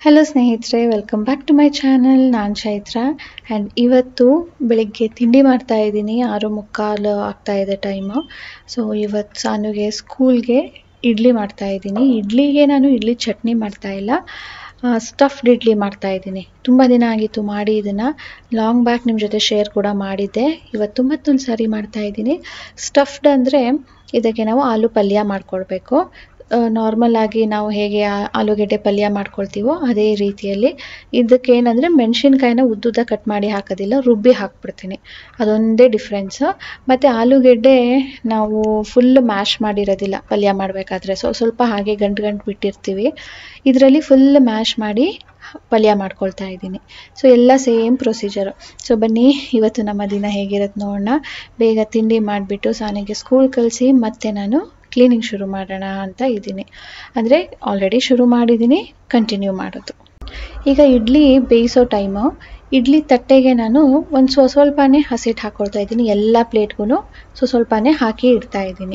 hello ಸ್ನೇಹಿತರೆ welcome back to my channel ನಾನು Chaitra and ಇವತ್ತು ಬೆಳಿಗ್ಗೆ ತಿಂಡಿ ಮಾಡ್ತಾ ಇದ್ದೀನಿ ಆರು ಮುಕ್ಕಾಲು ಆಗ್ತಾ ಇದೆ ಟೈಮು ಸೊ ಇವತ್ತು ಸಾನುಗೆ ಸ್ಕೂಲ್ಗೆ ಇಡ್ಲಿ ಮಾಡ್ತಾ ಇದ್ದೀನಿ ಇಡ್ಲಿಗೆ ನಾನು ಇಡ್ಲಿ ಚಟ್ನಿ ಮಾಡ್ತಾ ಇಲ್ಲ ಸ್ಟಫ್ಡ್ ಇಡ್ಲಿ ಮಾಡ್ತಾ ಇದ್ದೀನಿ ತುಂಬ ದಿನ ಆಗಿತ್ತು ಮಾಡಿ ಇದನ್ನು ಲಾಂಗ್ ಬ್ಯಾಕ್ ನಿಮ್ಮ ಜೊತೆ ಶೇರ್ ಕೂಡ ಮಾಡಿದ್ದೆ ಇವತ್ತು ಮತ್ತೊಂದು ಸಾರಿ ಮಾಡ್ತಾ ಇದ್ದೀನಿ ಸ್ಟಫ್ಡ್ ಅಂದರೆ ಇದಕ್ಕೆ ನಾವು ಆಲೂ ಪಲ್ಯ ಮಾಡ್ಕೊಳ್ಬೇಕು ನಾರ್ಮಲ್ ಆಗಿ ನಾವು ಹೇಗೆ ಆ- ಆಲೂಗೆಡ್ಡೆ ಪಲ್ಯ ಮಾಡ್ಕೊಳ್ತೀವೋ ಅದೇ ರೀತಿಯಲ್ಲಿ ಇದಕ್ಕೆ ಏನಂದರೆ ಮೆಣಸಿನ್ಕಾಯಿನ ಉದ್ದುದ್ದ ಕಟ್ ಮಾಡಿ ಹಾಕೋದಿಲ್ಲ ರುಬ್ಬಿ ಹಾಕ್ಬಿಡ್ತೀನಿ ಅದೊಂದೇ ಡಿಫ್ರೆನ್ಸು ಮತ್ತು ಆಲೂಗೆಡ್ಡೆ ನಾವು ಫುಲ್ ಮ್ಯಾಶ್ ಮಾಡಿರೋದಿಲ್ಲ ಪಲ್ಯ ಮಾಡಬೇಕಾದ್ರೆ ಸೊ ಸ್ವಲ್ಪ ಹಾಗೆ ಗಂಟು ಗಂಟು ಬಿಟ್ಟಿರ್ತೀವಿ ಇದರಲ್ಲಿ ಫುಲ್ ಮ್ಯಾಶ್ ಮಾಡಿ ಪಲ್ಯ ಮಾಡ್ಕೊಳ್ತಾ ಇದ್ದೀನಿ ಸೊ ಎಲ್ಲ ಸೇಮ್ ಪ್ರೊಸೀಜರು ಸೊ ಬನ್ನಿ ಇವತ್ತು ನಮ್ಮ ದಿನ ಹೇಗಿರುತ್ತೆ ನೋಡೋಣ ಬೇಗ ತಿಂಡಿ ಮಾಡಿಬಿಟ್ಟು ಸಾನಿಗೆ ಸ್ಕೂಲ್ ಕಳಿಸಿ ಮತ್ತೆ ನಾನು ಕ್ಲೀನಿಂಗ್ ಶುರು ಮಾಡೋಣ ಅಂತ ಇದ್ದೀನಿ ಅಂದರೆ ಆಲ್ರೆಡಿ ಶುರು ಮಾಡಿದ್ದೀನಿ ಕಂಟಿನ್ಯೂ ಮಾಡೋದು ಈಗ ಇಡ್ಲಿ ಬೇಯಿಸೋ ಟೈಮು ಇಡ್ಲಿ ತಟ್ಟೆಗೆ ನಾನು ಒಂದು ಸ್ವ ಸ್ವಲ್ಪನೇ ಹಸಿಟ್ಟು ಹಾಕ್ಕೊಳ್ತಾ ಇದ್ದೀನಿ ಎಲ್ಲ ಪ್ಲೇಟ್ಗೂ ಸ್ವ ಸ್ವಲ್ಪನೇ ಹಾಕಿ ಇಡ್ತಾ ಇದ್ದೀನಿ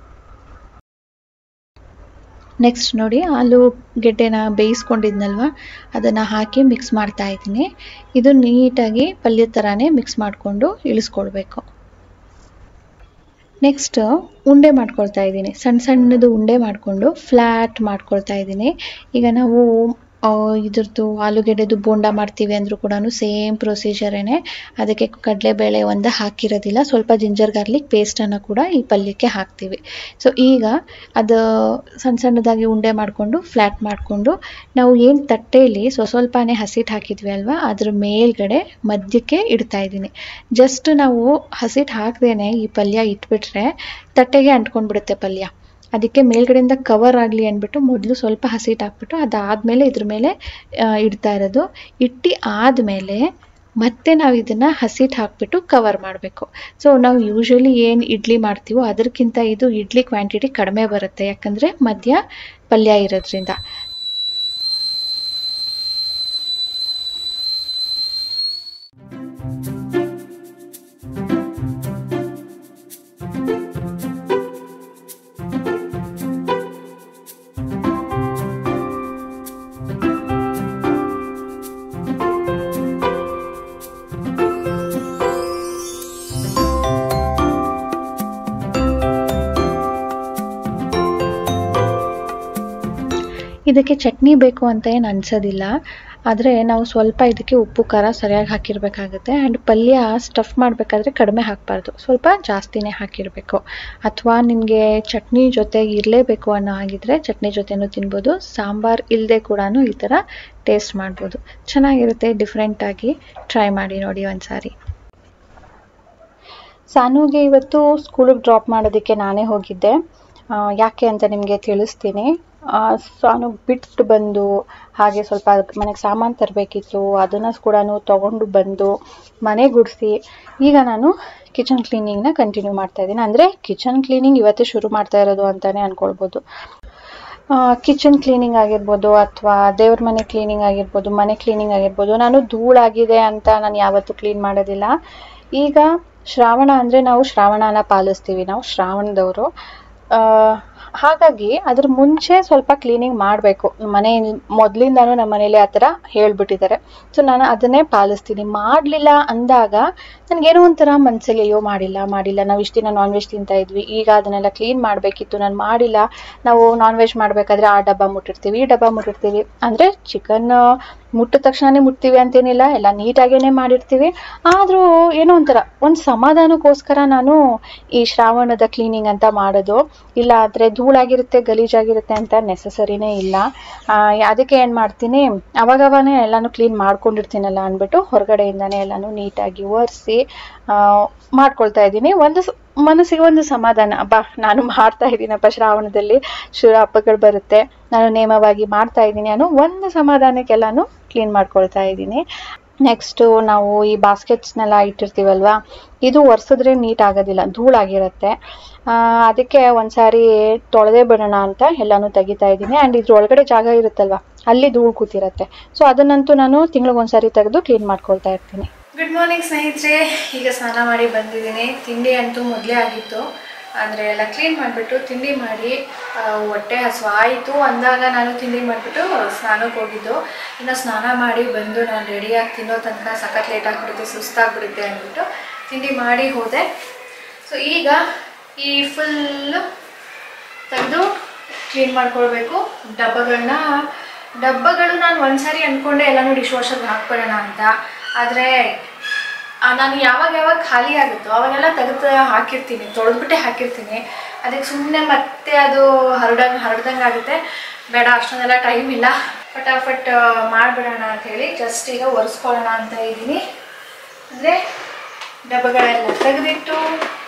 ನೆಕ್ಸ್ಟ್ ನೋಡಿ ಆಲೂಗೆಡ್ಡೆನ ಬೇಯಿಸ್ಕೊಂಡಿದ್ನಲ್ವ ಅದನ್ನು ಹಾಕಿ ಮಿಕ್ಸ್ ಮಾಡ್ತಾ ಇದ್ದೀನಿ ಇದು ನೀಟಾಗಿ ಪಲ್ಯದ ಥರನೇ ಮಿಕ್ಸ್ ಮಾಡಿಕೊಂಡು ಇಳಿಸ್ಕೊಳ್ಬೇಕು ನೆಕ್ಸ್ಟ್ ಉಂಡೆ ಮಾಡ್ಕೊಳ್ತಾ ಇದ್ದೀನಿ ಸಣ್ಣ ಸಣ್ಣದು ಉಂಡೆ ಮಾಡಿಕೊಂಡು ಫ್ಲ್ಯಾಟ್ ಮಾಡ್ಕೊಳ್ತಾ ಇದ್ದೀನಿ ಈಗ ನಾವು ಆ, ಇದ್ರದ್ದು ಆಲೂಗೆಡ್ಡೆದು ಬೋಂಡ ಮಾಡ್ತೀವಿ ಅಂದರೂ ಕೂಡ ಸೇಮ್ ಪ್ರೊಸೀಜರೇನೆ ಅದಕ್ಕೆ ಕಡಲೆಬೇಳೆ ಒಂದು ಹಾಕಿರೋದಿಲ್ಲ ಸ್ವಲ್ಪ ಜಿಂಜರ್ ಗಾರ್ಲಿಕ್ ಪೇಸ್ಟನ್ನು ಕೂಡ ಈ ಪಲ್ಯಕ್ಕೆ ಹಾಕ್ತೀವಿ ಸೊ ಈಗ ಅದು ಸಣ್ಣ ಸಣ್ಣದಾಗಿ ಉಂಡೆ ಮಾಡಿಕೊಂಡು ಫ್ಲ್ಯಾಟ್ ಮಾಡಿಕೊಂಡು ನಾವು ಏನು ತಟ್ಟೆಯಲ್ಲಿ ಸ್ವ ಸ್ವಲ್ಪನೇ ಹಸಿಟ್ಟು ಹಾಕಿದ್ವಿ ಅಲ್ವಾ ಅದ್ರ ಮೇಲ್ಗಡೆ ಮಧ್ಯಕ್ಕೆ ಇಡ್ತಾ ಇದ್ದೀನಿ ಜಸ್ಟ್ ನಾವು ಹಸಿಟ್ಟು ಹಾಕ್ದೇನೆ ಈ ಪಲ್ಯ ಇಟ್ಬಿಟ್ರೆ ತಟ್ಟೆಗೆ ಅಂಟ್ಕೊಂಡ್ಬಿಡುತ್ತೆ ಪಲ್ಯ ಅದಕ್ಕೆ ಮೇಲ್ಗಡೆಯಿಂದ ಕವರ್ ಆಗಲಿ ಅಂದ್ಬಿಟ್ಟು ಮೊದಲು ಸ್ವಲ್ಪ ಹಸಿಟ್ಟು ಹಾಕ್ಬಿಟ್ಟು ಅದಾದಮೇಲೆ ಇದ್ರ ಮೇಲೆ ಆ, ಇಡ್ತಾ ಇರೋದು ಇಟ್ಟು ಆದಮೇಲೆ ಮತ್ತೆ ನಾವು ಇದನ್ನು ಹಸಿಟ್ಟು ಹಾಕ್ಬಿಟ್ಟು ಕವರ್ ಮಾಡಬೇಕು ಸೊ ನಾವು ಯೂಶ್ವಲಿ ಏನು ಇಡ್ಲಿ ಮಾಡ್ತೀವೋ ಅದಕ್ಕಿಂತ ಇದು ಇಡ್ಲಿ ಕ್ವಾಂಟಿಟಿ ಕಡಿಮೆ ಬರುತ್ತೆ ಯಾಕಂದರೆ ಮಧ್ಯ ಪಲ್ಯ ಇರೋದ್ರಿಂದ ಇದಕ್ಕೆ ಚಟ್ನಿ ಬೇಕು ಅಂತ ಏನು ಅನ್ಸೋದಿಲ್ಲ ಆದರೆ ನಾವು ಸ್ವಲ್ಪ ಇದಕ್ಕೆ ಉಪ್ಪು ಖಾರ ಸರಿಯಾಗಿ ಹಾಕಿರಬೇಕಾಗುತ್ತೆ ಆ್ಯಂಡ್ ಪಲ್ಯ ಸ್ಟಫ್ ಮಾಡಬೇಕಾದ್ರೆ ಕಡಿಮೆ ಹಾಕಬಾರ್ದು ಸ್ವಲ್ಪ ಜಾಸ್ತಿನೇ ಹಾಕಿರಬೇಕು ಅಥವಾ ನಿಮಗೆ ಚಟ್ನಿ ಜೊತೆ ಇರಲೇಬೇಕು ಅನ್ನೋ ಹಾಗಿದ್ರೆ ಚಟ್ನಿ ಜೊತೆನೂ ತಿನ್ಬೋದು ಸಾಂಬಾರು ಇಲ್ಲದೆ ಕೂಡ ಈ ಥರ ಟೇಸ್ಟ್ ಮಾಡ್ಬೋದು ಚೆನ್ನಾಗಿರುತ್ತೆ ಡಿಫ್ರೆಂಟಾಗಿ ಟ್ರೈ ಮಾಡಿ ನೋಡಿ ಒಂದ್ಸಾರಿ ಸಾನುಗೆ ಇವತ್ತು ಸ್ಕೂಲಿಗೆ ಡ್ರಾಪ್ ಮಾಡೋದಕ್ಕೆ ನಾನೇ ಹೋಗಿದ್ದೆ ಆ, ಯಾಕೆ ಅಂತ ನಿಮಗೆ ತಿಳಿಸ್ತೀನಿ ಆ, ಸಾನು ಬಿಟ್ಟು ಬಂದು ಹಾಗೆ ಸ್ವಲ್ಪ ಮನೆಗೆ ಸಾಮಾನು ತರಬೇಕಿತ್ತು ಅದನ್ನು ಕೂಡ ತೊಗೊಂಡು ಬಂದು ಮನೆ ಗುಡಿಸಿ ಈಗ ನಾನು ಕಿಚನ್ ಕ್ಲೀನಿಂಗ್ನ ಕಂಟಿನ್ಯೂ ಮಾಡ್ತಾ ಇದ್ದೀನಿ ಅಂದರೆ ಕಿಚನ್ ಕ್ಲೀನಿಂಗ್ ಇವತ್ತೇ ಶುರು ಮಾಡ್ತಾ ಇರೋದು ಅಂತಲೇ ಅಂದ್ಕೊಳ್ಬೋದು ಕಿಚನ್ ಕ್ಲೀನಿಂಗ್ ಆಗಿರ್ಬೋದು ಅಥವಾ ದೇವ್ರ ಮನೆ ಕ್ಲೀನಿಂಗ್ ಆಗಿರ್ಬೋದು ಮನೆ ಕ್ಲೀನಿಂಗ್ ಆಗಿರ್ಬೋದು ನಾನು ಧೂಳಾಗಿದೆ ಅಂತ ನಾನು ಯಾವತ್ತೂ ಕ್ಲೀನ್ ಮಾಡೋದಿಲ್ಲ ಈಗ ಶ್ರಾವಣ ಅಂದರೆ ನಾವು ಶ್ರಾವಣನ ಪಾಲಿಸ್ತೀವಿ ನಾವು ಶ್ರಾವಣದವರು ಆ, ಹಾಗಾಗಿ ಅದ್ರ ಮುಂಚೆ ಸ್ವಲ್ಪ ಕ್ಲೀನಿಂಗ್ ಮಾಡಬೇಕು ಮನೆ ಮೊದಲಿಂದಾನು ನಮ್ಮ ಮನೇಲಿ ಆ ಥರ ಹೇಳ್ಬಿಟ್ಟಿದ್ದಾರೆ ಸೊ ನಾನು ಅದನ್ನೇ ಪಾಲಿಸ್ತೀನಿ ಮಾಡಲಿಲ್ಲ ಅಂದಾಗ ನನಗೇನೋ ಒಂಥರ ಮನಸ್ಸಲ್ಲಿ ಅಯ್ಯೋ ಮಾಡಿಲ್ಲ ಮಾಡಿಲ್ಲ ನಾವು ಇಷ್ಟು ದಿನ ನಾನ್ ವೆಜ್ ತಿಂತಾ ಇದ್ವಿ ಈಗ ಅದನ್ನೆಲ್ಲ ಕ್ಲೀನ್ ಮಾಡಬೇಕಿತ್ತು ನಾನು ಮಾಡಿಲ್ಲ ನಾವು ನಾನ್ ವೆಜ್ ಮಾಡಬೇಕಾದ್ರೆ ಆ ಡಬ್ಬ ಮುಟ್ಟಿರ್ತೀವಿ ಈ ಡಬ್ಬ ಮುಟ್ಟಿರ್ತೀವಿ ಅಂದರೆ ಚಿಕನ್ ಮುಟ್ಟಿದ ತಕ್ಷಣನೇ ಮುಟ್ತೀವಿ ಅಂತೇನಿಲ್ಲ ಎಲ್ಲ ನೀಟಾಗೇನೆ ಮಾಡಿರ್ತೀವಿ ಆದರೂ ಏನೋ ಒಂಥರ ಒಂದು ಸಮಾಧಾನಕ್ಕೋಸ್ಕರ ನಾನು ಈ ಶ್ರಾವಣದ ಕ್ಲೀನಿಂಗ್ ಅಂತ ಮಾಡೋದು ಇಲ್ಲ ಆದರೆ ಧೂಳಾಗಿರುತ್ತೆ ಗಲೀಜಾಗಿರುತ್ತೆ ಅಂತ ನೆಸಸರಿನೇ ಇಲ್ಲ ಆ, ಅದಕ್ಕೆ ಏನು ಮಾಡ್ತೀನಿ ಅವಾಗವಾನೇ ಎಲ್ಲನೂ ಕ್ಲೀನ್ ಮಾಡ್ಕೊಂಡಿರ್ತೀನಲ್ಲ ಅಂದ್ಬಿಟ್ಟು ಹೊರಗಡೆಯಿಂದನೇ ಎಲ್ಲನೂ ನೀಟಾಗಿ ಒರೆಸಿ ಮಾಡ್ಕೊಳ್ತಾ ಇದ್ದೀನಿ ಒಂದು ಸ- ಮನಸ್ಸಿಗೆ ಒಂದು ಸಮಾಧಾನ ಅಬ್ಬಾ ನಾನು ಮಾಡ್ತಾ ಇದ್ದೀನಪ್ಪ ಶ್ರಾವಣದಲ್ಲಿ ಶುರು ಹಬ್ಬಗಳು ಬರುತ್ತೆ ನಾನು ನೇಮವಾಗಿ ಮಾಡ್ತಾ ಇದ್ದೀನಿ ಅನ್ನೋ ಒಂದು ಸಮಾಧಾನಕ್ಕೆಲ್ಲಾನು ಕ್ಲೀನ್ ಮಾಡ್ಕೊಳ್ತಾ ಇದ್ದೀನಿ ನೆಕ್ಸ್ಟು ನಾವು ಈ ಬಾಸ್ಕೆಟ್ಸ್ನೆಲ್ಲ ಇಟ್ಟಿರ್ತೀವಲ್ವಾ ಇದು ಒರೆಸಿದ್ರೆ ನೀಟ್ ಆಗೋದಿಲ್ಲ ಧೂಳಾಗಿರುತ್ತೆ ಆ, ಅದಕ್ಕೆ ಒಂದ್ಸಾರಿ ತೊಳೆದೇ ಬಿಡೋಣ ಅಂತ ಎಲ್ಲಾನು ತೆಗಿತಾ ಇದ್ದೀನಿ ಆ್ಯಂಡ್ ಇದ್ರ ಒಳಗಡೆ ಜಾಗ ಇರುತ್ತಲ್ವಾ ಅಲ್ಲಿ ಧೂಳು ಕೂತಿರುತ್ತೆ ಸೊ ಅದನ್ನಂತೂ ನಾನು ತಿಂಗಳಿಗೊಂದ್ಸಾರಿ ತೆಗೆದು ಕ್ಲೀನ್ ಮಾಡ್ಕೊಳ್ತಾ ಇರ್ತೀನಿ ಗುಡ್ ಮಾರ್ನಿಂಗ್ ಸ್ನೇಹಿತರೆ ಈಗ ಸ್ನಾನ ಮಾಡಿ ಬಂದಿದ್ದೀನಿ ತಿಂಡಿ ಅಂತೂ ಮೊದಲೇ ಆಗಿತ್ತು ಅಂದರೆ ಎಲ್ಲ ಕ್ಲೀನ್ ಮಾಡಿಬಿಟ್ಟು ತಿಂಡಿ ಮಾಡಿ ಆ, ಹೊಟ್ಟೆ ಹಸಿವು ಆಯಿತು ಅಂದಾಗ ನಾನು ತಿಂಡಿ ಮಾಡಿಬಿಟ್ಟು ಸ್ನಾನಕ್ಕೆ ಹೋಗಿದ್ದು ಇನ್ನು ಸ್ನಾನ ಮಾಡಿ ಬಂದು ನಾನು ರೆಡಿಯಾಗಿ ತಿನ್ನೋ ತನಕ ಸಖತ್ ಲೇಟ್ ಆಗಿಬಿಡುತ್ತೆ ಸುಸ್ತಾಗ್ಬಿಡುತ್ತೆ ಅಂದ್ಬಿಟ್ಟು ತಿಂಡಿ ಮಾಡಿ ಹೋದೆ ಸೊ ಈಗ ಈ ಫುಲ್ಲು ತೆಗೆದು ಕ್ಲೀನ್ ಮಾಡ್ಕೊಳ್ಬೇಕು ಡಬ್ಬಗಳನ್ನ ಡಬ್ಬಗಳು ನಾನು ಒಂದ್ಸಾರಿ ಅಂದ್ಕೊಂಡೆ ಎಲ್ಲನೂ ಡಿಶ್ ವಾಷರ್ಗೆ ಹಾಕ್ಬಿಡೋಣ ಅಂತ ಆದರೆ ನಾನು ಯಾವಾಗ ಯಾವಾಗ ಖಾಲಿ ಆಗುತ್ತೋ ಅವಾಗೆಲ್ಲ ತೆಗೆದು ಹಾಕಿರ್ತೀನಿ ತೊಳೆದ್ಬಿಟ್ಟೆ ಹಾಕಿರ್ತೀನಿ ಅದಕ್ಕೆ ಸುಮ್ಮನೆ ಮತ್ತೆ ಅದು ಹರಡಂಗೆ ಹರಡ್ದಂಗೆ ಆಗುತ್ತೆ ಬೇಡ ಅಷ್ಟೊಂದೆಲ್ಲ ಟೈಮ್ ಇಲ್ಲ ಫಟಾಫಟ್ ಮಾಡಿಬಿಡೋಣ ಅಂಥೇಳಿ ಜಸ್ಟ್ ಈಗ ಒರೆಸ್ಕೊಳ್ಳೋಣ ಅಂತ ಇದ್ದೀನಿ ಅಂದರೆ ಡಬ್ಬಗಳೆಲ್ಲ ತೆಗೆದಿಟ್ಟು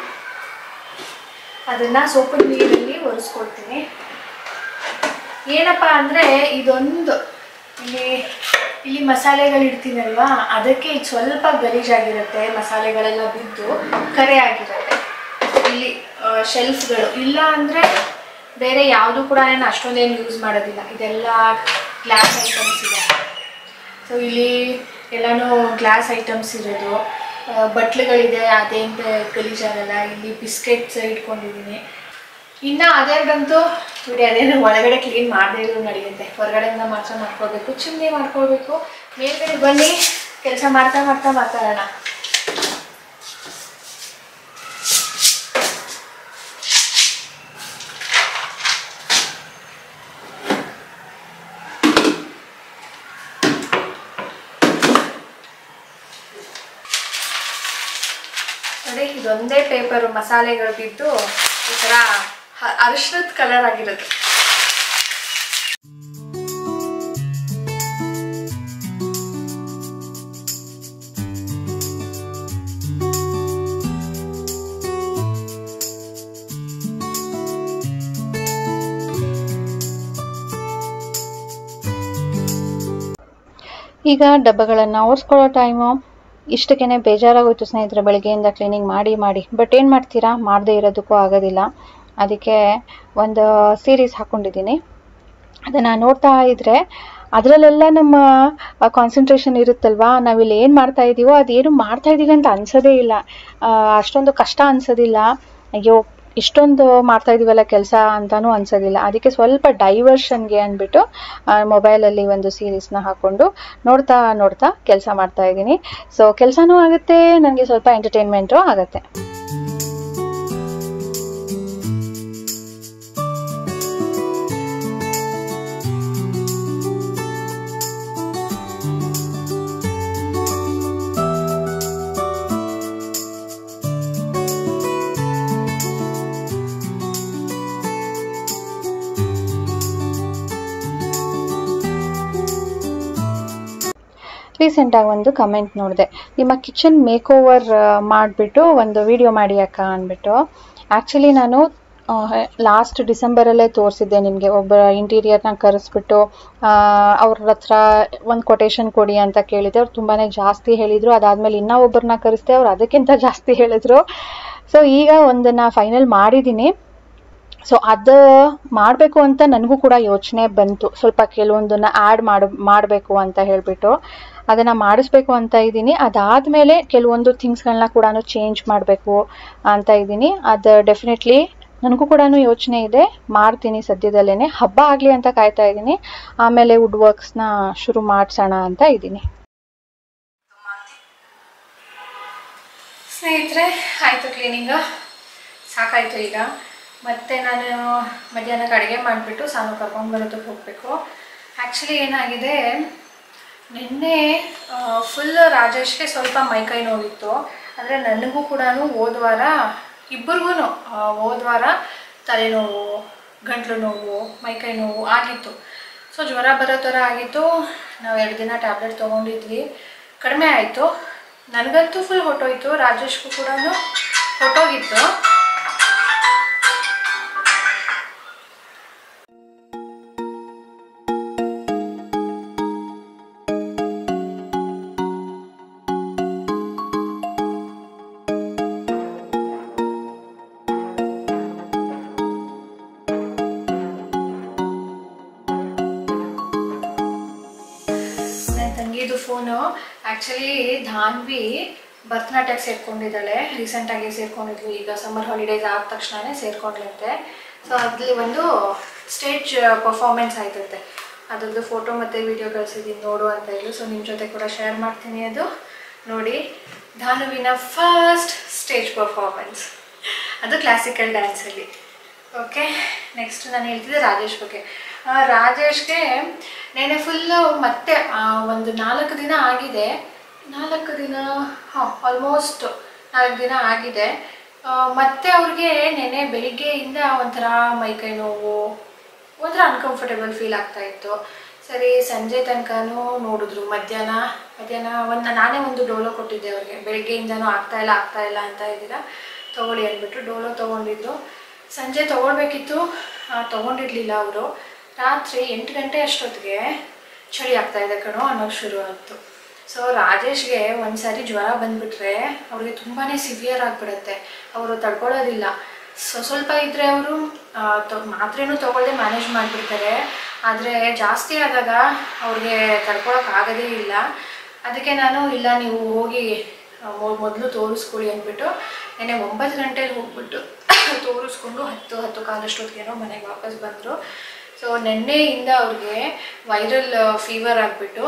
ಅದನ್ನು ಸೋಪಿನ ನೀರಲ್ಲಿ ಒರೆಸ್ಕೊಳ್ತೀನಿ ಏನಪ್ಪ ಅಂದರೆ ಇದೊಂದು ಇಲ್ಲಿ ಇಲ್ಲಿ ಮಸಾಲೆಗಳು ಇಡ್ತೀನಲ್ವಾ ಅದಕ್ಕೆ ಇದು ಸ್ವಲ್ಪ ಗಲೀಜಾಗಿರುತ್ತೆ ಮಸಾಲೆಗಳೆಲ್ಲ ಬಿದ್ದು ಕರೆ ಆಗಿರುತ್ತೆ ಇಲ್ಲಿ ಶೆಲ್ಫ್ಗಳು ಇಲ್ಲ ಅಂದರೆ ಬೇರೆ ಯಾವುದು ಕೂಡ ನಾನು ಅಷ್ಟೊಂದೇನು ಯೂಸ್ ಮಾಡೋದಿಲ್ಲ ಇದೆಲ್ಲ ಗ್ಲಾಸ್ ಐಟಮ್ಸ್ ಇದೆ ಸೊ ಇಲ್ಲಿ ಎಲ್ಲನೂ ಗ್ಲಾಸ್ ಐಟಮ್ಸ್ ಇರೋದು ಆ, ಬಟ್ಲುಗಳಿದೆ ಅದೇಂತ ಗಲೀಜಾಗಲ್ಲ ಇಲ್ಲಿ ಬಿಸ್ಕೆಟ್ಸ್ ಇಟ್ಕೊಂಡಿದ್ದೀನಿ ಇನ್ನು ಅದೆರಡಂತೂ ಬಿಡಿ ಅದೇನು ಒಳಗಡೆ ಕ್ಲೀನ್ ಮಾಡದೇ ಇದ್ರು ನಡೆಯುತ್ತೆ ಹೊರಗಡೆಯಿಂದ ಮಾತ್ರ ಮಾಡ್ಕೊಳ್ಬೇಕು ಚಿಮ್ನಿ ಮಾಡ್ಕೊಳ್ಬೇಕು ಮೇಲ್ಗಡೆ ಬನ್ನಿ ಕೆಲಸ ಮಾಡ್ತಾ ಮಾಡ್ತಾ ಮಾತಾಡೋಣ ನೋಡಿ ಇದೊಂದೇ ಪೇಪರು ಮಸಾಲೆಗಳು ಬಿದ್ದು ಈ ಥರ ಹ- ಅರಿಶಿನದ ಕಲರ್ ಆಗಿರೋದು ಈಗ ಡಬ್ಬಗಳನ್ನು ಓಡಿಸ್ಕೊಳ್ಳೋ ಟೈಮು ಇಷ್ಟಕ್ಕೇ ಬೇಜಾರಾಗೋಯ್ತು ಸ್ನೇಹಿತರೆ ಬೆಳಗ್ಗೆಯಿಂದ ಕ್ಲೀನಿಂಗ್ ಮಾಡಿ ಮಾಡಿ ಬಟ್ ಏನು ಮಾಡ್ತೀರಾ ಮಾಡದೇ ಇರೋದಕ್ಕೂ ಆಗೋದಿಲ್ಲ ಅದಕ್ಕೆ ಒಂದು ಸೀರೀಸ್ ಹಾಕ್ಕೊಂಡಿದ್ದೀನಿ ಅದನ್ನು ನೋಡ್ತಾ ಇದ್ದರೆ ಅದರಲ್ಲೆಲ್ಲ ನಮ್ಮ ಕಾನ್ಸಂಟ್ರೇಷನ್ ಇರುತ್ತಲ್ವಾ ನಾವಿಲ್ಲಿ ಏನು ಮಾಡ್ತಾ ಇದ್ದೀವೋ ಅದೇನು ಮಾಡ್ತಾ ಇದ್ದೀವಿ ಅಂತ ಅನ್ಸೋದೇ ಇಲ್ಲ ಆ, ಅಷ್ಟೊಂದು ಕಷ್ಟ ಅನ್ಸೋದಿಲ್ಲ ಅಯ್ಯೋ ಇಷ್ಟೊಂದು ಮಾಡ್ತಾ ಇದೀವಲ್ಲ ಕೆಲಸ ಅಂತಾನೂ ಅನ್ಸೋದಿಲ್ಲ ಅದಕ್ಕೆ ಸ್ವಲ್ಪ ಡೈವರ್ಷನ್ಗೆ ಅಂದ್ಬಿಟ್ಟು ಮೊಬೈಲಲ್ಲಿ ಒಂದು ಸೀರೀಸ್ನ ಹಾಕ್ಕೊಂಡು ನೋಡ್ತಾ ನೋಡ್ತಾ ಕೆಲಸ ಮಾಡ್ತಾ ಇದ್ದೀನಿ ಸೊ ಕೆಲಸನೂ ಆಗುತ್ತೆ ನನಗೆ ಸ್ವಲ್ಪ ಎಂಟರ್ಟೈನ್ಮೆಂಟು ಆಗುತ್ತೆ ರೀಸೆಂಟಾಗಿ ಒಂದು ಕಮೆಂಟ್ ನೋಡಿದೆ ನಿಮ್ಮ ಕಿಚನ್ ಮೇಕ್ ಓವರ್ ಮಾಡಿಬಿಟ್ಟು ಒಂದು ವಿಡಿಯೋ ಮಾಡಿ ಅಕ್ಕ ಅಂದ್ಬಿಟ್ಟು ಆ್ಯಕ್ಚುಲಿ ನಾನು ಲಾಸ್ಟ್ ಡಿಸೆಂಬರಲ್ಲೇ ತೋರಿಸಿದ್ದೆ ನಿಮಗೆ ಒಬ್ಬ ಇಂಟೀರಿಯರ್ನ ಕರೆಸ್ಬಿಟ್ಟು ಅವ್ರ ಹತ್ರ ಒಂದು ಕೊಟೇಶನ್ ಕೊಡಿ ಅಂತ ಕೇಳಿದೆ ಅವ್ರು ತುಂಬಾ ಜಾಸ್ತಿ ಹೇಳಿದರು ಅದಾದಮೇಲೆ ಇನ್ನೂ ಒಬ್ಬರನ್ನ ಕರೆಸ್ದೆ ಅವ್ರು ಅದಕ್ಕಿಂತ ಜಾಸ್ತಿ ಹೇಳಿದ್ರು ಸೊ ಈಗ ಒಂದನ್ನು ಫೈನಲ್ ಮಾಡಿದ್ದೀನಿ ಸೊ ಅದು ಮಾಡಬೇಕು ಅಂತ ನನಗೂ ಕೂಡ ಯೋಚನೆ ಬಂತು ಸ್ವಲ್ಪ ಕೆಲವೊಂದನ್ನ ಆ್ಯಡ್ ಮಾಡ ಮಾಡಬೇಕು ಅಂತ ಹೇಳಿಬಿಟ್ಟು ಅದನ್ನು ಮಾಡಿಸ್ಬೇಕು ಅಂತ ಇದ್ದೀನಿ ಅದಾದಮೇಲೆ ಕೆಲವೊಂದು ಥಿಂಗ್ಸ್ಗಳನ್ನ ಕೂಡ ಚೇಂಜ್ ಮಾಡಬೇಕು ಅಂತ ಇದ್ದೀನಿ ಅದು ಡೆಫಿನೆಟ್ಲಿ ನನಗೂ ಕೂಡ ಯೋಚನೆ ಇದೆ ಮಾಡ್ತೀನಿ ಸದ್ಯದಲ್ಲೇ ಹಬ್ಬ ಆಗಲಿ ಅಂತ ಕಾಯ್ತಾ ಇದ್ದೀನಿ ಆಮೇಲೆ ವುಡ್ ವರ್ಕ್ಸ್ನ ಶುರು ಮಾಡಿಸೋಣ ಅಂತ ಇದ್ದೀನಿ ಸ್ನೇಹಿತರೆ ಆಯಿತು ಕ್ಲೀನಿಂಗ್ ಸಾಕಾಯಿತು ಈಗ ಮತ್ತೆ ನಾನು ಮಧ್ಯಾಹ್ನಕ್ಕೆ ಅಡುಗೆ ಮಾಡಿಬಿಟ್ಟು ಸಾನು ಕರ್ಕೊಂಡು ಬರೋದಕ್ಕೆ ಹೋಗಬೇಕು ಆ್ಯಕ್ಚುಲಿ ಏನಾಗಿದೆ ನಿನ್ನೆ ಫುಲ್ ರಾಜೇಶ್ಗೆ ಸ್ವಲ್ಪ ಮೈಕೈ ನೋವಿತ್ತು ಅಂದರೆ ನನಗೂ ಕೂಡ ಹೋದ ವಾರ ಇಬ್ಬರಿಗೂ ಹೋದ ವಾರ ತಲೆನೋವು ಗಂಟ್ಲು ನೋವು ಮೈಕೈ ನೋವು ಆಗಿತ್ತು ಸೊ ಜ್ವರ ಬರೋ ಥರ ಆಗಿತ್ತು ನಾವು ಎರಡು ದಿನ ಟ್ಯಾಬ್ಲೆಟ್ ತೊಗೊಂಡಿದ್ವಿ ಕಡಿಮೆ ಆಯಿತು ನನಗಂತೂ ಫುಲ್ ಹೊಟ್ಟೋಯ್ತು ರಾಜೇಶ್ಗೂ ಕೂಡ ಹೊಟ್ಟೋಗಿತ್ತು ನನ್ನ ತಂಗಿದು ಫೋನು ಆ್ಯಕ್ಚುಲಿ ಧಾನ್ವಿ ಭರತನಾಟ್ಯಕ್ಕೆ ಸೇರ್ಕೊಂಡಿದ್ದಾಳೆ ರೀಸೆಂಟಾಗಿ ಸೇರ್ಕೊಂಡಿದ್ಲು ಈಗ ಸಮ್ಮರ್ ಹಾಲಿಡೇಸ್ ಆದ ತಕ್ಷಣನೇ ಸೇರ್ಕೊಂಡ್ಲಂತೆ ಸೊ ಅಲ್ಲಿ ಒಂದು ಸ್ಟೇಜ್ ಪರ್ಫಾರ್ಮೆನ್ಸ್ ಆಯ್ತಂತೆ ಅದ್ರದ್ದು ಫೋಟೋ ಮತ್ತು ವಿಡಿಯೋ ಕಳಿಸಿದ್ದೀನಿ ನೋಡು ಅಂತ ಹೇಳಿ ಸೊ ನಿಮ್ಮ ಜೊತೆ ಕೂಡ ಶೇರ್ ಮಾಡ್ತೀನಿ ಅದು ನೋಡಿ ಧಾನುವಿನ ಫಸ್ಟ್ ಸ್ಟೇಜ್ ಪರ್ಫಾರ್ಮೆನ್ಸ್ ಅದು ಕ್ಲಾಸಿಕಲ್ ಡ್ಯಾನ್ಸಲ್ಲಿ ಓಕೆ ನೆಕ್ಸ್ಟ್ ನಾನು ಹೇಳ್ತಿದ್ದೆ ರಾಜೇಶ್ ಬಗ್ಗೆ ಆ, ರಾಜೇಶ್ಗೆ ನೆನೆ ಫುಲ್ಲು ಮತ್ತೆ ಆ, ಒಂದು ನಾಲ್ಕು ದಿನ ಆಗಿದೆ ನಾಲ್ಕು ದಿನ ಹಾಂ ಆಲ್ಮೋಸ್ಟ್ ನಾಲ್ಕು ದಿನ ಆಗಿದೆ ಆ, ಮತ್ತೆ ಅವ್ರಿಗೆ ನೆನೆ ಬೆಳಿಗ್ಗೆಯಿಂದ ಒಂಥರ ಮೈಕೈ ನೋವು ಒಂಥರ ಅನ್ಕಂಫರ್ಟೇಬಲ್ ಫೀಲ್ ಆಗ್ತಾ ಇತ್ತು ಸರಿ ಸಂಜೆ ತನಕನೂ ನೋಡಿದ್ರು ಮಧ್ಯಾಹ್ನ ಮಧ್ಯಾಹ್ನ ಒಂದು ನಾನೇ ಒಂದು ಡೋಲೋ ಕೊಟ್ಟಿದ್ದೆ ಅವ್ರಿಗೆ ಬೆಳಿಗ್ಗೆಯಿಂದನೂ ಆಗ್ತಾ ಇಲ್ಲ ಆಗ್ತಾ ಇಲ್ಲ ಅಂತ ಇದ್ದೀರಾ ತೊಗೊಳ್ಳಿ ಅಂದ್ಬಿಟ್ಟು ಡೋಲೋ ತೊಗೊಂಡಿದ್ದು ಸಂಜೆ ತೊಗೊಳ್ಬೇಕಿತ್ತು ಆ, ತೊಗೊಂಡಿರ್ಲಿಲ್ಲ ಅವರು ರಾತ್ರಿ ಎಂಟು ಗಂಟೆ ಅಷ್ಟೊತ್ತಿಗೆ ಚಳಿ ಆಗ್ತಾ ಇದೆ ಕಣೋ ಅನ್ನೋದು ಶುರು ಆಯಿತು ಸೊ ರಾಜೇಶ್ಗೆ ಒಂದ್ಸಾರಿ ಜ್ವರ ಬಂದ್ಬಿಟ್ರೆ ಅವ್ರಿಗೆ ತುಂಬಾ ಸಿವಿಯರ್ ಆಗಿಬಿಡುತ್ತೆ ಅವರು ತಡ್ಕೊಳ್ಳೋದಿಲ್ಲ ಸೊ ಸ್ವಲ್ಪ ಇದ್ದರೆ ಅವರು ಮಾತ್ರೆನೂ ತೊಗೊಳ್ದೆ ಮ್ಯಾನೇಜ್ ಮಾಡಿಬಿಡ್ತಾರೆ ಆದರೆ ಜಾಸ್ತಿ ಆದಾಗ ಅವ್ರಿಗೆ ತಡ್ಕೊಳಕ್ಕಾಗೋದೇ ಇಲ್ಲ ಅದಕ್ಕೆ ನಾನು ಇಲ್ಲ ನೀವು ಹೋಗಿ ಮೊದಲು ತೋರಿಸ್ಕೊಳ್ಳಿ ಅಂದ್ಬಿಟ್ಟು ನೆನ್ನೆ ಒಂಬತ್ತು ಗಂಟೆಗೆ ಹೋಗ್ಬಿಟ್ಟು ತೋರಿಸ್ಕೊಂಡು ಹತ್ತು ಹತ್ತು ಕಾಲಷ್ಟೊತ್ತಿಗೇನೋ ಮನೆಗೆ ವಾಪಸ್ ಬಂದರು ಸೊ ನಿನ್ನೆಯಿಂದ ಅವ್ರಿಗೆ ವೈರಲ್ ಫೀವರ್ ಆಗಿಬಿಟ್ಟು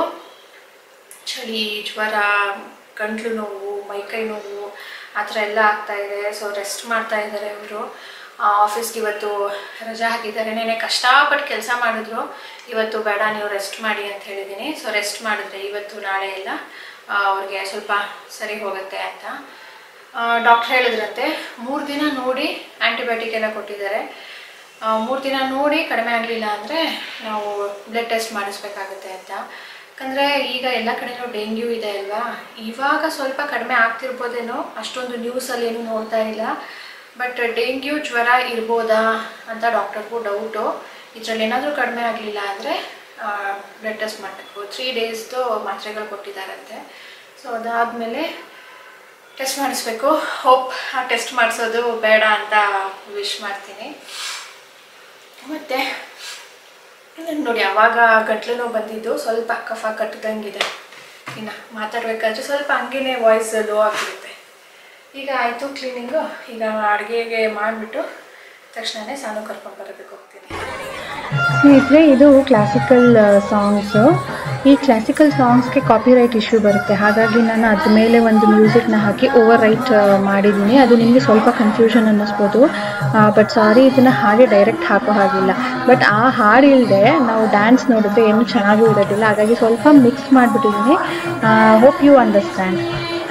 ಚಳಿ ಜ್ವರ ಗಂಟ್ಲು ನೋವು ಮೈಕೈ ನೋವು ಆ ಥರ ಎಲ್ಲ ಆಗ್ತಾ ಇದೆ ಸೊ ರೆಸ್ಟ್ ಮಾಡ್ತಾ ಇದ್ದಾರೆ ಅವರು ಆಫೀಸ್ಗೆ ಇವತ್ತು ರಜಾ ಹಾಕಿದ್ದಾರೆ ನೆನೆ ಕಷ್ಟಪಟ್ಟು ಕೆಲಸ ಮಾಡಿದ್ರು ಇವತ್ತು ಬೇಡ ನೀವು ರೆಸ್ಟ್ ಮಾಡಿ ಅಂತ ಹೇಳಿದ್ದೀನಿ ಸೊ ರೆಸ್ಟ್ ಮಾಡಿದ್ರೆ ಇವತ್ತು ನಾಳೆ ಎಲ್ಲ ಆ, ಅವ್ರಿಗೆ ಸ್ವಲ್ಪ ಸರಿ ಹೋಗುತ್ತೆ ಅಂತ ಡಾಕ್ಟ್ರ್ ಹೇಳಿದ್ರಂತೆ ಮೂರು ದಿನ ನೋಡಿ ಆ್ಯಂಟಿಬಯೋಟಿಕ್ ಎಲ್ಲ ಕೊಟ್ಟಿದ್ದಾರೆ ಮೂರು ದಿನ ನೋಡಿ ಕಡಿಮೆ ಆಗಲಿಲ್ಲ ಅಂದರೆ ನಾವು ಬ್ಲಡ್ ಟೆಸ್ಟ್ ಮಾಡಿಸ್ಬೇಕಾಗುತ್ತೆ ಅಂತ ಯಾಕಂದರೆ ಈಗ ಎಲ್ಲ ಕಡೆನೂ ಡೆಂಗ್ಯೂ ಇದೆ ಅಲ್ವಾ ಇವಾಗ ಸ್ವಲ್ಪ ಕಡಿಮೆ ಆಗ್ತಿರ್ಬೋದೇನೋ ಅಷ್ಟೊಂದು ನ್ಯೂಸಲ್ಲಿ ಏನು ನೋಡ್ತಾ ಇಲ್ಲ ಬಟ್ ಡೆಂಗ್ಯೂ ಜ್ವರ ಇರ್ಬೋದಾ ಅಂತ ಡಾಕ್ಟರ್ಗೂ ಡೌಟು ಇದರಲ್ಲಿ ಏನಾದರೂ ಕಡಿಮೆ ಆಗಲಿಲ್ಲ ಅಂದರೆ ಬ್ಲಡ್ ಟೆಸ್ಟ್ ಮಾಡಬೇಕು ತ್ರೀ ಡೇಸ್ದು ಮಾತ್ರೆಗಳು ಕೊಟ್ಟಿದ್ದಾರಂತೆ ಸೊ ಅದಾದಮೇಲೆ ಟೆಸ್ಟ್ ಮಾಡಿಸ್ಬೇಕು ಹೋಪ್ ಆ ಟೆಸ್ಟ್ ಮಾಡಿಸೋದು ಬೇಡ ಅಂತ ವಿಶ್ ಮಾಡ್ತೀನಿ ಮತ್ತು ನೋಡಿ ಅವಾಗ ಗಂಟ್ಲು ನೋವು ಬಂದಿದ್ದು ಸ್ವಲ್ಪ ಕಫ ಕಟ್ಟದಂಗಿದೆ ಇನ್ನು ಮಾತಾಡಬೇಕಾದ್ರೆ ಸ್ವಲ್ಪ ಹಂಗೇನೆ ವಾಯ್ಸ್ ಲೋ ಆಗಿರುತ್ತೆ ಈಗ ಆಯಿತು ಕ್ಲೀನಿಂಗು ಈಗ ಅಡುಗೆಗೆ ಮಾಡಿಬಿಟ್ಟು ತಕ್ಷಣವೇ ಸಾನು ಕರ್ಕೊಂಡು ಬರಬೇಕು ಹೋಗ್ತೀನಿ ಸ್ನೇಹಿತರೆ ಇದು ಕ್ಲಾಸಿಕಲ್ ಸಾಂಗ್ಸು ಈ ಕ್ಲಾಸಿಕಲ್ ಸಾಂಗ್ಸ್ಗೆ ಕಾಪಿರೈಟ್ ಇಶ್ಯೂ ಬರುತ್ತೆ ಹಾಗಾಗಿ ನಾನು ಅದ್ರ ಮೇಲೆ ಒಂದು ಮ್ಯೂಸಿಕ್ನ ಹಾಕಿ ಓವರ್ ರೈಟ್ ಮಾಡಿದ್ದೀನಿ ಅದು ನಿಮಗೆ ಸ್ವಲ್ಪ ಕನ್ಫ್ಯೂಷನ್ ಅನ್ನಿಸ್ಬೋದು ಬಟ್ ಸಾರಿ ಇದನ್ನು ಹಾಗೆ ಡೈರೆಕ್ಟ್ ಹಾಕೋ ಹಾಗಿಲ್ಲ ಬಟ್ ಆ ಹಾಡು ಇಲ್ಲದೆ ನಾವು ಡ್ಯಾನ್ಸ್ ನೋಡಿದ್ರೆ ಏನು ಚೆನ್ನಾಗೂ ಇರೋದಿಲ್ಲ ಹಾಗಾಗಿ ಸ್ವಲ್ಪ ಮಿಕ್ಸ್ ಮಾಡಿಬಿಟ್ಟಿದ್ದೀನಿ ಹೋಪ್ ಯು ಅಂಡರ್ಸ್ಟ್ಯಾಂಡ್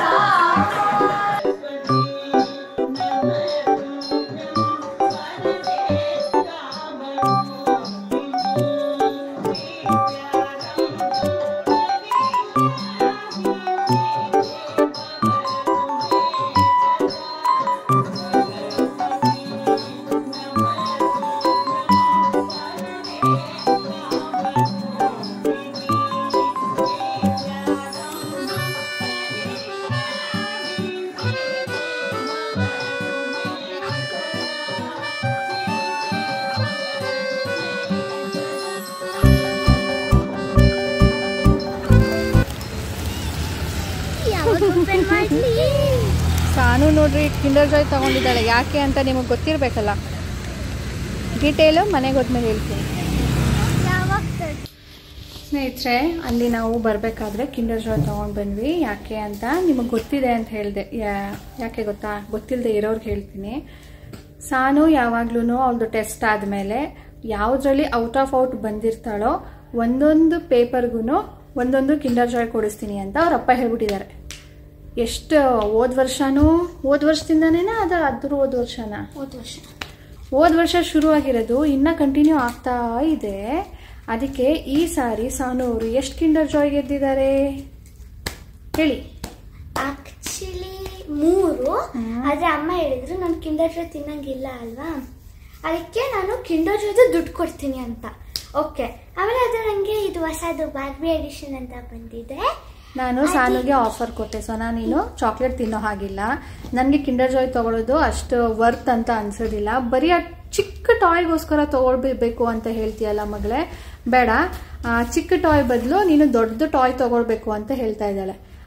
ಯಾವಾಗ ಓಪನ್ ಮಾಡ್ಲಿ ಸಾನು ನೋಡ್ರಿ ಕಿಂಡರ್ ಜಾಯ್ ತಗೊಂಡಿದ್ದಾಳೆ ಯಾಕೆ ಅಂತ ನಿಮಗೆ ಗೊತ್ತಿರಬೇಕಲ್ಲ ಡೀಟೇಲು ಮನೆಗೆ ಹೋದ್ಮೇಲೆ ಹೇಳ್ತೀನಿ ಯಾವಾಗ ಸ್ನೇಹಿತರೆ ಅಲ್ಲಿ ನಾವು ಬರಬೇಕಾದ್ರೆ ಕಿಂಡರ್ ಜಾಯ್ ತೊಗೊಂಡು ಬಂದ್ವಿ ಯಾಕೆ ಅಂತ ನಿಮಗೆ ಗೊತ್ತಿದೆ ಅಂತ ಹೇಳಿದೆ ಯಾಕೆ ಗೊತ್ತಾ ಗೊತ್ತಿಲ್ಲದೆ ಇರೋರ್ಗೆ ಹೇಳ್ತೀನಿ ಸಾನು ಯಾವಾಗ್ಲೂ ಅವ್ಳದ್ದು ಟೆಸ್ಟ್ ಆದಮೇಲೆ ಯಾವುದ್ರಲ್ಲಿ ಔಟ್ ಆಫ್ ಔಟ್ ಬಂದಿರ್ತಾಳೋ ಒಂದೊಂದು ಪೇಪರ್ಗೂ ಒಂದೊಂದು ಕಿಂಡರ್ ಜಾಯ್ ಕೊಡಿಸ್ತೀನಿ ಅಂತ ಅವ್ರ ಅಪ್ಪ ಹೇಳ್ಬಿಟ್ಟಿದ್ದಾರೆ ಎಷ್ಟು ಹೋದ ವರ್ಷನೂ ಹೋದ ವರ್ಷದಿಂದನೇನಾ ಅದ ಅದ್ರ ಹೋದ ವರ್ಷನಾ ಹೋದ ವರ್ಷ ಹೋದ ವರ್ಷ ಶುರು ಆಗಿರೋದು ಇನ್ನೂ ಕಂಟಿನ್ಯೂ ಆಗ್ತಾ ಇದೆ ಅದಕ್ಕೆ ಈ ಸಾರಿ ಸಾನು ಅವರು ಎಷ್ಟು ಕಿಂಡರ್ ಜಾಯ್ ಗೆದ್ದಿದ್ದಾರೆ ಹೇಳಿ ಆಕ್ಚುಲಿ ಮೂರು ಆದ್ರೆ ಅಮ್ಮ ಹೇಳಿದ್ರು ನಾನು ಕಿಂಡರ್ ಜಾಯ್ ತಿನ್ನಂಗಿಲ್ಲ ಅಲ್ವಾ ಅದಕ್ಕೆ ನಾನು ಕಿಂಡರ್ ಜಾಯ್ದು ದುಡ್ಡು ಕೊಡ್ತೀನಿ ಅಂತ ಓಕೆ ಆಮೇಲೆ ಅದು ನನಗೆ ಇದು ಹೊಸದು ಬಾರ್ಬಿ ಎಡಿಷನ್ ಅಂತ ಬಂದಿದೆ ನಾನು ಸಾನುಗೆ ಆಫರ್ ಕೊಟ್ಟೆ ಸೋನಾ ನೀನು ಚಾಕ್ಲೇಟ್ ತಿನ್ನೋ ಹಾಗಿಲ್ಲ ನನಗೆ ಕಿಂಡರ್ ಜಾಯ್ ತಗೊಳ್ಳೋದು ಅಷ್ಟು ವರ್ತ್ ಅಂತ ಅನ್ಸೋದಿಲ್ಲ ಬರೀ ಆ ಚಿಕ್ಕ ಟಾಯ್ಗೋಸ್ಕರ ತಗೊಳ್ಬೇಕು ಅಂತ ಹೇಳ್ತೀಯಲ್ಲ ಮಗಳೇ ಬೇಡ ಆ ಚಿಕ್ಕ ಟಾಯ್ ಬದಲು ನೀನು ದೊಡ್ಡದು ಟಾಯ್ ತಗೊಳ್ಬೇಕು ಅಂತ ಹೇಳ್ತಾ ಇದ್ದಾಳೆ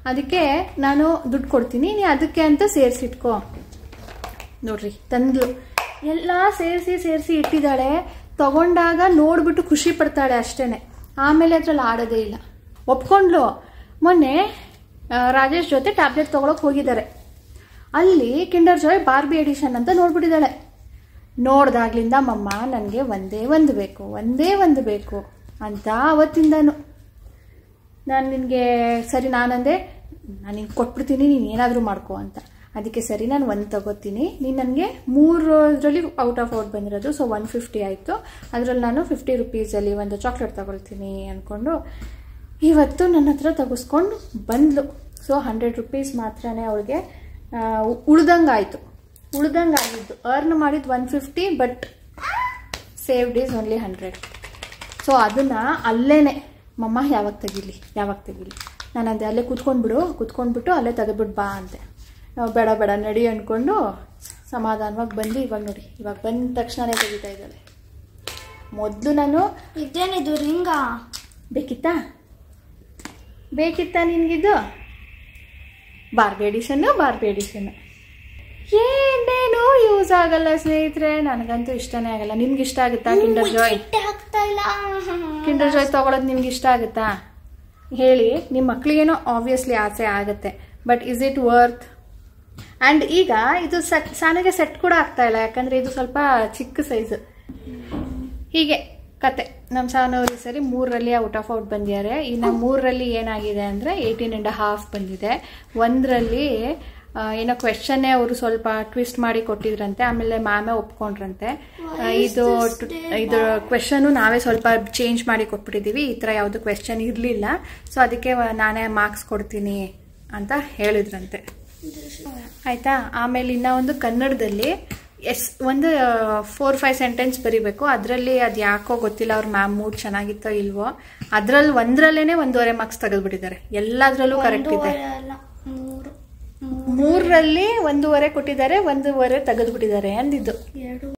ಅದಕ್ಕೆ ನಾನು ದುಡ್ಡು ಕೊಡ್ತೀನಿ ನೀ ಅದಕ್ಕೆ ಅಂತ ಸೇರಿಸಿಟ್ಕೋ ನೋಡ್ರಿ ತಂದ್ಲು ಎಲ್ಲ ಸೇರಿಸಿ ಸೇರಿಸಿ ಇಟ್ಟಿದ್ದಾಳೆ ತಗೊಂಡಾಗ ನೋಡ್ಬಿಟ್ಟು ಖುಷಿ ಪಡ್ತಾಳೆ ಅಷ್ಟೇನೆ ಆಮೇಲೆ ಅದ್ರಲ್ಲಿ ಆಡೋದೇ ಇಲ್ಲ ಒಪ್ಕೊಂಡ್ಲು ಮೊನ್ನೆ ಆ, ರಾಜೇಶ್ ಜೊತೆ ಟ್ಯಾಬ್ಲೆಟ್ ತಗೊಳಕ್ ಹೋಗಿದ್ದಾರೆ ಅಲ್ಲಿ ಕಿಂಡರ್ ಜಾಯ್ ಬಾರ್ಬಿ ಎಡಿಷನ್ ಅಂತ ನೋಡ್ಬಿಟ್ಟಿದ್ದಾಳೆ ನೋಡ್ದಾಗ್ಲಿಂದ ಮಮ್ಮ ನನಗೆ ಒಂದೇ ಒಂದು ಬೇಕು ಒಂದೇ ಒಂದು ಬೇಕು ಅಂತ ಅವತ್ತಿಂದನು ನಾನು ನಿನಗೆ ಸರಿ ನಾನಂದೆ ನಾನು ನಿನ್ಗೆ ಕೊಟ್ಬಿಡ್ತೀನಿ ನೀನು ಏನಾದರೂ ಮಾಡ್ಕೋ ಅಂತ ಅದಕ್ಕೆ ಸರಿ ನಾನು ಒಂದು ತಗೋತೀನಿ ನೀನು ನನಗೆ ಮೂರರಲ್ಲಿ ಔಟ್ ಆಫ್ ಔಟ್ ಬಂದಿರೋದು ಸೊ ಒನ್ ಫಿಫ್ಟಿ ಆಯಿತು ಅದರಲ್ಲಿ ನಾನು ಫಿಫ್ಟಿ ರುಪೀಸಲ್ಲಿ ಒಂದು ಚಾಕ್ಲೇಟ್ ತಗೊಳ್ತೀನಿ ಅಂದ್ಕೊಂಡು ಇವತ್ತು ನನ್ನ ಹತ್ರ ತೆಗೆಸ್ಕೊಂಡು ಬಂದ್ಲು ಸೊ ಹಂಡ್ರೆಡ್ ರುಪೀಸ್ ಮಾತ್ರನೇ ಅವಳಿಗೆ ಉಳ್ದಂಗೆ ಆಯಿತು ಉಳ್ದಂಗೆ ಆಗಿದ್ದು ಅರ್ನ್ ಮಾಡಿದ್ದು one fifty but saved is only hundred so ಅದನ್ನು ಅಲ್ಲೇನೆ ಮಮ್ಮ ಯಾವಾಗ ತೆಗಿಲಿ ಯಾವಾಗ ತೆಗಿಲಿ ನಾನು ಅದೇ ಅಲ್ಲೇ ಕೂತ್ಕೊಂಡ್ಬಿಡು ಕೂತ್ಕೊಂಡ್ಬಿಟ್ಟು ಅಲ್ಲೇ ತೆಗೆದ್ಬಿಟ್ಟು ಬಾ ಅಂತೆ ನಾವು ಬೇಡ ಬೇಡ ನಡಿ ಅಂದ್ಕೊಂಡು ಸಮಾಧಾನವಾಗಿ ಬಂದು ಇವಾಗ ನೋಡಿ ಇವಾಗ ಬಂದ ತಕ್ಷಣನೇ ತೆಗಿತಾ ಇದ್ದಾಳೆ ಮೊದಲು ನಾನು ಇದೇನಿದು ರಿಂಗಾ ಬೇಕಿತ್ತಾ ಬೇಕಿತ್ತಾ ನಿನ್ಗಿದು ಬಾರ್ಬಿ ಎಡಿಷನ್ನು ಬಾರ್ಬಿ ಎಡಿಷನ್ನು ಏನೇನು ಯೂಸ್ ಆಗಲ್ಲ ಸ್ನೇಹಿತರೆ ನನಗಂತೂ ಇಷ್ಟನೇ ಆಗಲ್ಲ ನಿಮ್ಗೆ ಇಷ್ಟ ಆಗುತ್ತಾ ಕಿಂಡರ್ ಜಾಯ್ ಇಟ್ಟೆ ಆಗ್ತಾ ಇಲ್ಲ ಕಿಂಡರ್ ಜಾಯ್ ತಗೊಳೋದು ನಿಮ್ಗೆ ಇಷ್ಟ ಆಗುತ್ತಾ ಹೇಳಿ ನಿಮ್ಮ ಮಕ್ಳಿಗೇನೋ ಆಬ್ವಿಯಸ್ಲಿ ಆಸೆ ಆಗುತ್ತೆ but is it worth and ಈಗ ಇದು ಸೆಟ್ ಸಾನಿಗೆ ಸೆಟ್ ಕೂಡ ಆಗ್ತಾ ಇಲ್ಲ ಯಾಕಂದ್ರೆ ಇದು ಸ್ವಲ್ಪ ಚಿಕ್ಕ ಸೈಜ್ ಹೀಗೆ ಕತೆ ನಮ್ಮ ಸಾನವರು ಸರಿ ಮೂರರಲ್ಲಿ ಔಟ್ ಆಫ್ ಔಟ್ ಬಂದಿದ್ದಾರೆ ಇನ್ನು ಮೂರರಲ್ಲಿ ಏನಾಗಿದೆ ಅಂದರೆ ಏಯ್ಟೀನ್ ಆ್ಯಂಡ್ ಹಾಫ್ ಬಂದಿದೆ ಒಂದರಲ್ಲಿ ಏನೋ ಕ್ವೆಶನ್ನೇ ಅವರು ಸ್ವಲ್ಪ ಟ್ವಿಸ್ಟ್ ಮಾಡಿ ಕೊಟ್ಟಿದ್ರಂತೆ ಆಮೇಲೆ ಮ್ಯಾಮೇ ಒಪ್ಕೊಂಡ್ರಂತೆ ಆ, ಇದು ಟ್- ಇದು ಕ್ವೆಶನು ನಾವೇ ಸ್ವಲ್ಪ ಚೇಂಜ್ ಮಾಡಿ ಕೊಟ್ಬಿಟ್ಟಿದ್ದೀವಿ ಈ ಥರ ಯಾವುದು ಕ್ವೆಶನ್ ಇರಲಿಲ್ಲ ಸೊ ಅದಕ್ಕೆ ವ- ನಾನೇ ಮಾರ್ಕ್ಸ್ ಕೊಡ್ತೀನಿ ಅಂತ ಹೇಳಿದ್ರಂತೆ ಆಯ್ತಾ ಆಮೇಲೆ ಇನ್ನ ಒಂದು ಕನ್ನಡದಲ್ಲಿ ಎಸ್ ಒಂದು ಫೋರ್ ಫೈವ್ ಸೆಂಟೆನ್ಸ್ ಬರಿಬೇಕು ಅದರಲ್ಲಿ ಅದು ಯಾಕೋ ಗೊತ್ತಿಲ್ಲ ಅವ್ರ ಮ್ಯಾಮ್ ಮೂಡ್ ಚೆನ್ನಾಗಿತ್ತೋ ಇಲ್ವೋ ಅದ್ರಲ್ಲಿ ಒಂದ್ರಲ್ಲೇನೆ ಒಂದೂವರೆ ಮಾರ್ಕ್ಸ್ ತೆಗೆದ್ಬಿಟ್ಟಿದ್ದಾರೆ ಎಲ್ಲದ್ರಲ್ಲೂ ಕರೆಕ್ಟ್ ಇದೆ ಒಂದೂವರೆ ಅಲ್ಲ ಮೂರು ಮೂರರಲ್ಲಿ ಒಂದೂವರೆ ಕೊಟ್ಟಿದ್ದಾರೆ ಒಂದೂವರೆ ತೆಗೆದ್ಬಿಟ್ಟಿದ್ದಾರೆ ಅಂದಿದ್ದು ಎರಡು